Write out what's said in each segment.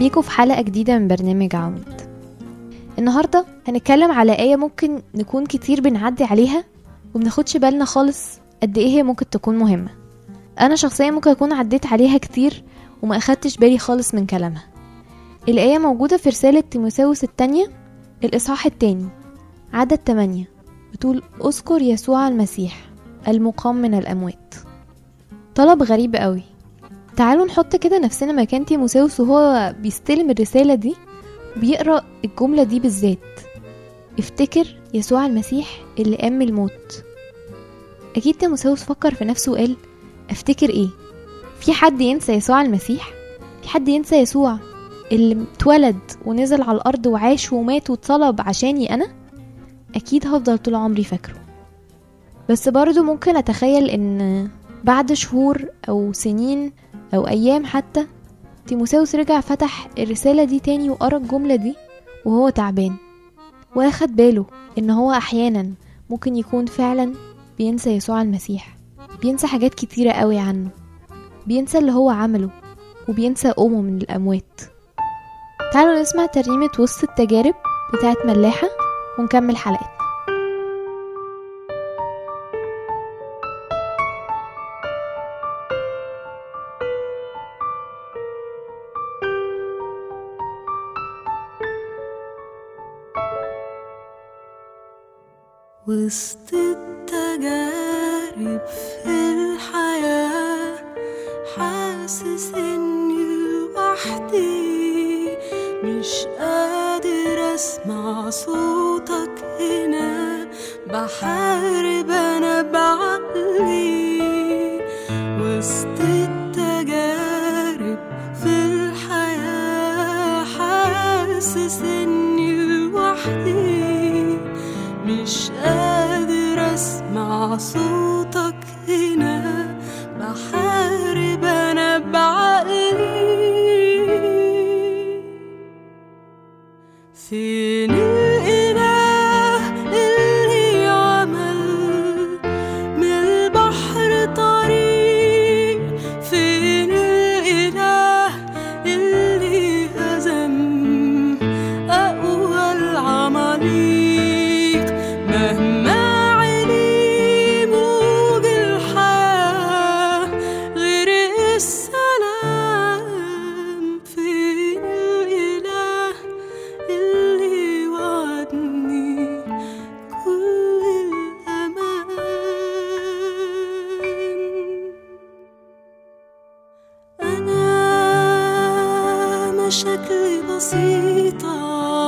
بيكم في حلقة جديدة من برنامج عواميد النهاردة هنتكلم على آية ممكن نكون كتير بنعدي عليها ومناخدش بالنا خالص قد ايه هي ممكن تكون مهمة أنا شخصيا ممكن أكون عديت عليها كتير وما أخدتش بالي خالص من كلامها الآية موجودة في رسالة تيموثاوس التانية الإصحاح التاني عدد تمانية بتقول اذكر يسوع المسيح المقام من الأموات طلب غريب قوي تعالوا نحط كده نفسنا مكان تيموثاوس وهو بيستلم الرسالة دي بيقرأ الجملة دي بالذات افتكر يسوع المسيح اللي قام من الموت أكيد تيموثاوس فكر في نفسه وقال افتكر ايه في حد ينسى يسوع المسيح في حد ينسى يسوع اللي اتولد ونزل على الأرض وعاش ومات واتصلب عشاني أنا أكيد هفضل طول عمري فاكره بس برضو ممكن أتخيل إن بعد شهور أو سنين أو أيام حتى تيموثاوس رجع فتح الرسالة دي تاني وقرا الجملة دي وهو تعبان واخد باله إن هو أحيانا ممكن يكون فعلا بينسى يسوع المسيح بينسى حاجات كتيرة قوي عنه بينسى اللي هو عمله وبينسى قومه من الأموات تعالوا نسمع ترنيمة وسط التجارب بتاعت ملاحة ونكمل حلقتنا وسط التجارب في الحياة حاسس اني لوحدي مش قادر اسمع صوتك هنا بحارب انا بعقلي وسط التجارب في الحياة حاسس اني لوحدي مش قادر اسمع صوتك هنا بحارب انا بعقلي فين الاله اللي عمل من البحر طريق فين الاله اللي هزم اقوى العماليق مهما علي موج الحياة غير السلام فين الإله اللي وعدني كل الأمان أنا مشاكلي بسيطة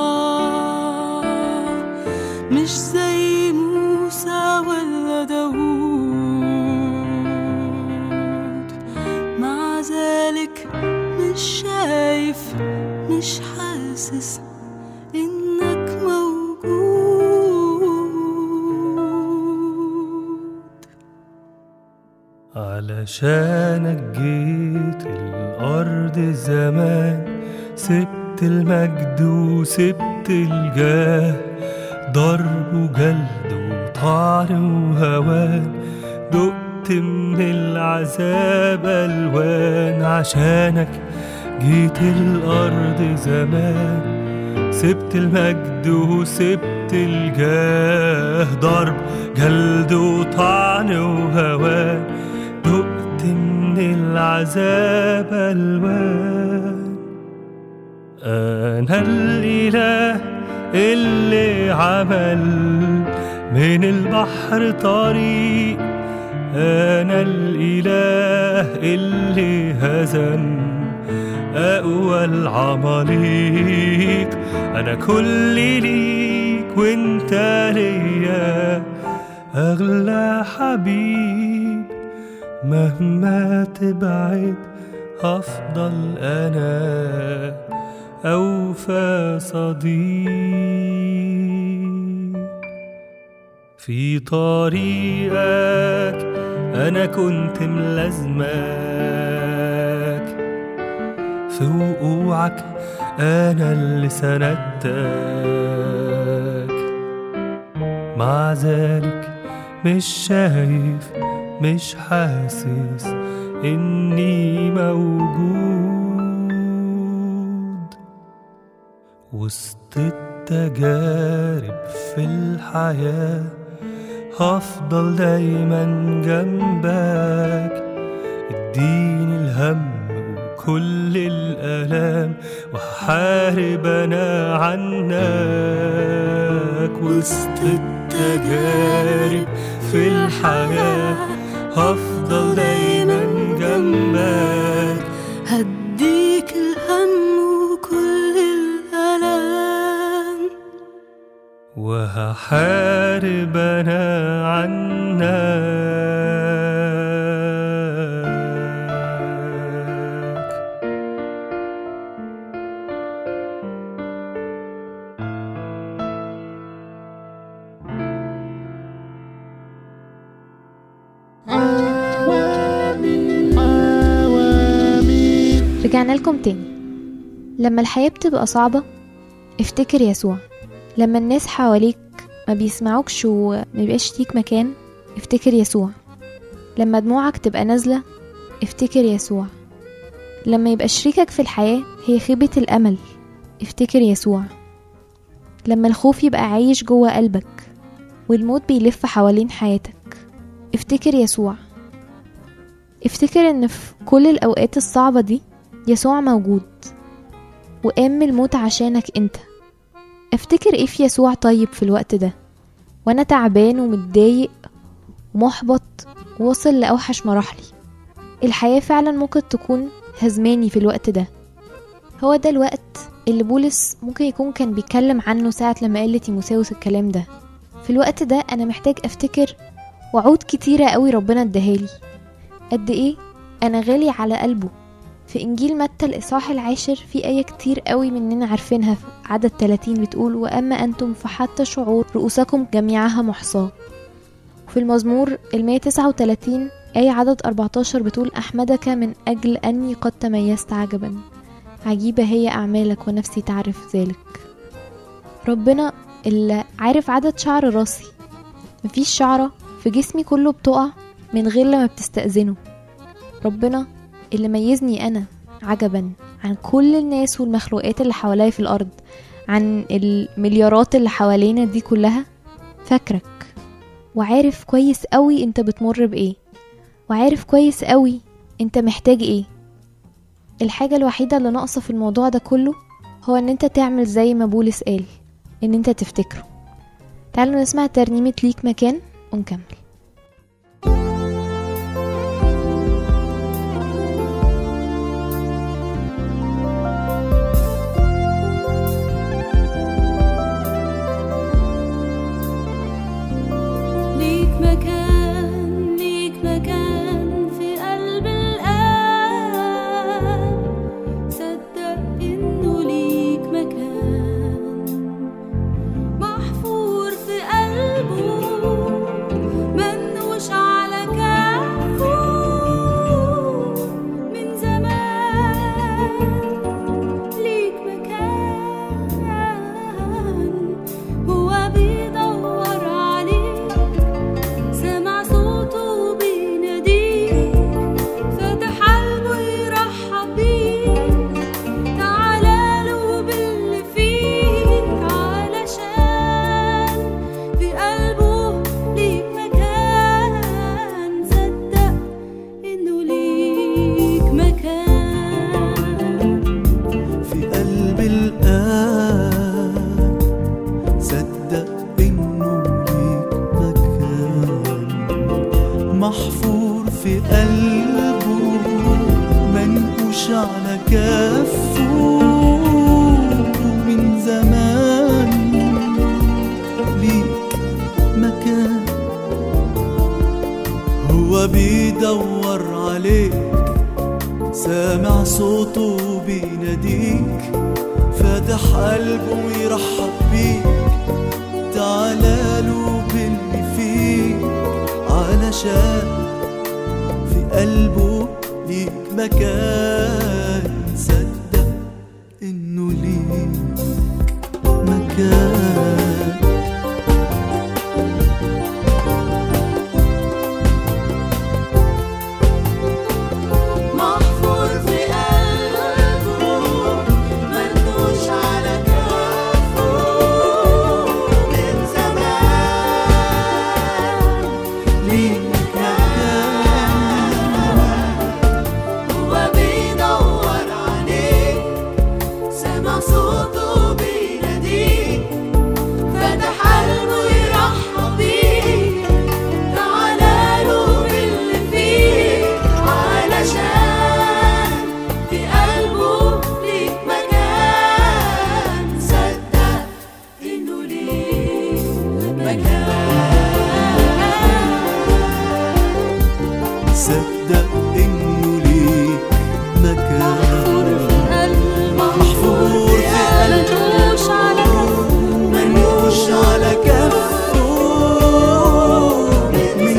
مش زي موسى ولا داوود مع ذلك مش شايف مش حاسس إنك موجود علشانك جيت الأرض زمان سبت المجد وسبت الجاه ضرب وجلد وطعن وهوان دقت من العذاب ألوان عشانك جيت الأرض زمان سبت المجد وسبت الجاه ضرب جلد وطعن وهوان دقت من العذاب ألوان أنا الإله اللي عمل من البحر طريق أنا الإله اللي هزم أقوى العماليق أنا كل ليك وانت ليا أغلى حبيب مهما تبعد هفضل أنا أوفى صديق في طريقك أنا كنت ملازمك في وقوعك أنا اللي سندتك مع ذلك مش شايف مش حاسس إني موجود وسط التجارب في الحياة هفضل دايما جنبك اديني الهم وكل الآلام وهحارب أنا عنك وسط التجارب في الحياة هفضل دايما جنبك هديك الهم وكل الألام وهحارب أنا عنك رجعنا لكم تاني لما الحياة بتبقى صعبة افتكر يسوع لما الناس حواليك ما بيسمعوكش وما بيبقاش ليك مكان افتكر يسوع لما دموعك تبقى نازلة افتكر يسوع لما يبقى شريكك في الحياة هي خيبة الأمل افتكر يسوع لما الخوف يبقى عايش جوه قلبك والموت بيلف حوالين حياتك افتكر يسوع افتكر ان في كل الأوقات الصعبة دي يسوع موجود وقام من الموت عشانك انت افتكر ايه في يسوع طيب في الوقت ده وانا تعبان ومتضايق ومحبط وواصل لأوحش مراحلي الحياة فعلا ممكن تكون هزماني في الوقت ده هو ده الوقت اللي بولس ممكن يكون كان بيتكلم عنه ساعة لما قال لتيموساوس الكلام ده في الوقت ده أنا محتاج أفتكر وعود كتيرة قوي ربنا اداهالي قد ايه أنا غالي على قلبه في إنجيل متى الإصحاح العاشر في آية كتير قوي مننا عارفينها في عدد 30 بتقول وأما أنتم فحتى شعور رؤوسكم جميعها محصاة في المزمور ال 139 آية عدد 14 بتقول أحمدك من أجل أني قد تميزت عجبا عجيبة هي أعمالك ونفسي تعرف ذلك ربنا اللي عارف عدد شعر راسي مفيش شعرة في جسمي كله بتقع من غير لما بتستأذنه ربنا اللي ميزني أنا عجبا عن كل الناس والمخلوقات اللي حواليا في الأرض عن المليارات اللي حوالينا دي كلها فاكرك وعارف كويس قوي انت بتمر بإيه وعارف كويس قوي انت محتاج ايه الحاجة الوحيدة اللي ناقصة في الموضوع ده كله هو ان انت تعمل زي ما بولس قال ان انت تفتكره تعالوا نسمع ترنيمة ليك مكان ونكمل ليك مكان ليك مكان في قلب الآن صدق إنه ليك مكان محفور في قلبه منوش على كفه من زمان ليك مكان هو بيدور عليك سمع صوته بيناديك فتح قلبه يرحب بيك تعالى له باللي فيك علشان في قلبه ليك مكان صدق انه ليك مكان في قلب الآن صدق إنه ليك مكان محفور في قلبه منقوش على كفه من زمان ليك مكان هو بيدور عليك سامع صوته بيناديك فاتح قلبه ويرحب بيك تعالى له باللي فيك علشان في قلبه ليك مكان صدق انه ليك مكان محفور في قلبه منوش على كفه صدق انه ليك مكان محفور في قلبه منوش على كفه من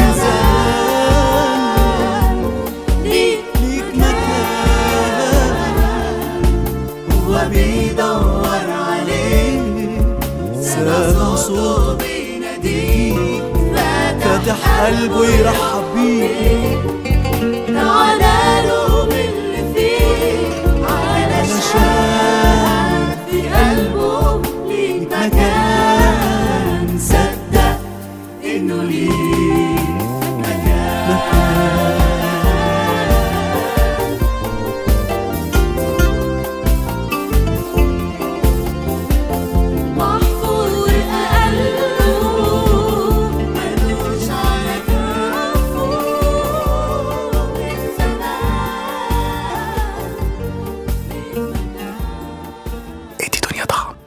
زمان ليك مكان هو بيدور عليك سامع صوته بيناديك فاتح قلبه يرحب بيك علشان في قلبه ليك مكان صدق انه ليك محفور قلبه ملوش على كفه من زمان ادي دنيا طعم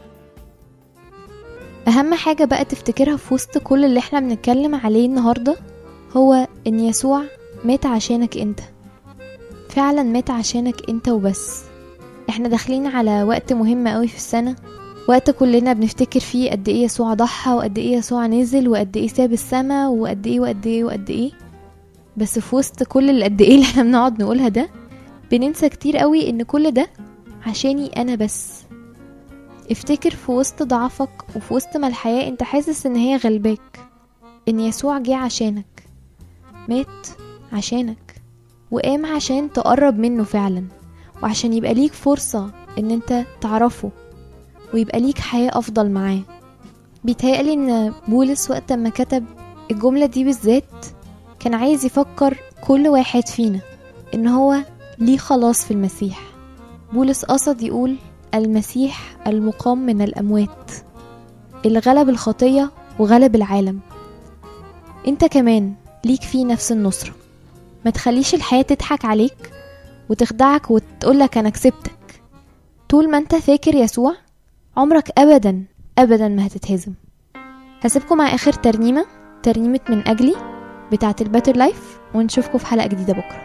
أهم حاجة بقى تفتكرها في وسط كل اللي احنا بنتكلم عليه النهاردة هو إن يسوع مات عشانك انت فعلا مات عشانك انت وبس احنا داخلين على وقت مهم قوي في السنة وقت كلنا بنفتكر فيه قد ايه يسوع ضحى وقد ايه يسوع نزل وقد ايه ساب السما وقد ايه وقد ايه وقد ايه بس في وسط كل اللي قد ايه اللي احنا بنقعد نقولها ده بننسى كتير قوي ان كل ده عشاني انا بس افتكر في وسط ضعفك وفي وسط ما الحياة انت حاسس ان هي غلباك ان يسوع جه عشانك مات عشانك وقام عشان تقرب منه فعلا وعشان يبقى ليك فرصة ان انت تعرفه ويبقى ليك حياة افضل معاه بيتهيألي ان بولس وقت ما كتب الجملة دي بالذات كان عايز يفكر كل واحد فينا ان هو ليه خلاص في المسيح بولس قصد يقول المسيح المقام من الأموات اللي غلب الخطية وغلب العالم انت كمان ليك فيه نفس النصرة ما تخليش الحياة تضحك عليك وتخدعك وتقولك أنا كسبتك طول ما انت فاكر يسوع عمرك أبدا أبدا ما هتتهزم هسيبكم مع آخر ترنيمة ترنيمة من أجلي بتاعة الباتر لايف ونشوفكم في حلقة جديدة بكرة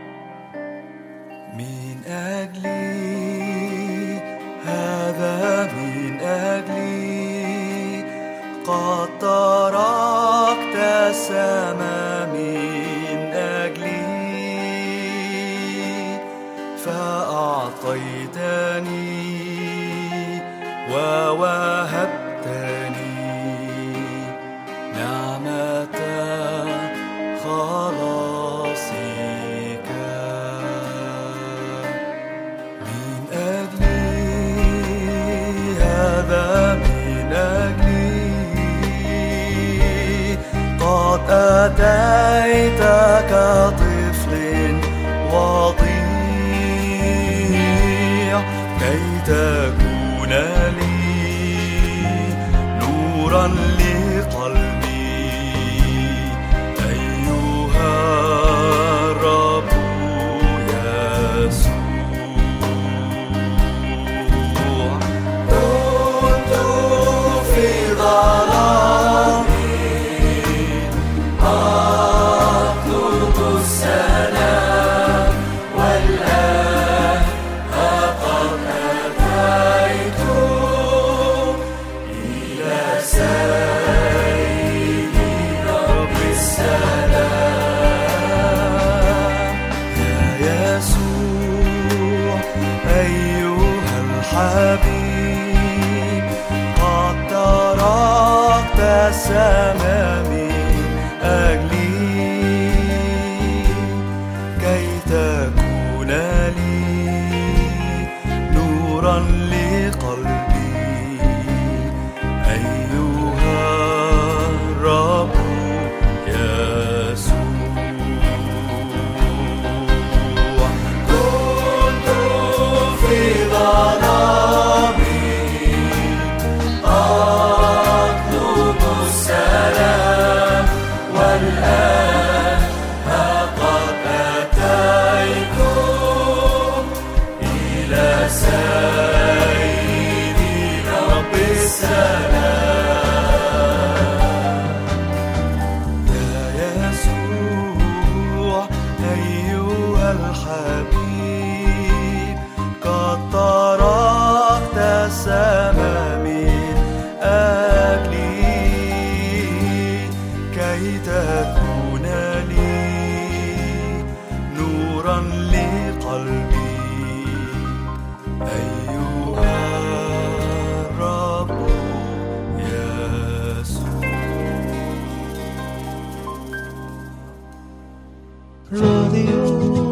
من أجلي هذا من أجلي قد تركت السماء من أجلي فأعطيتني ووهبتني نعمة خلاصك من أجلي هذا من أجلي قد أتيت كطفل وضيع كي تكون لي نورا لقلبي أيها الرب يسوع كنت في ظلام أطلب السلام والآن قد أتيت إلى سيدي رب السلام يا يسوع أيها الحبيب قد تركت السماء من أجلي كي تكون لي نورا لقلبي أيها الرب يسوع كنت في ظلام أطلب السلام نورا لقلبي أيها الرب يسوع راديو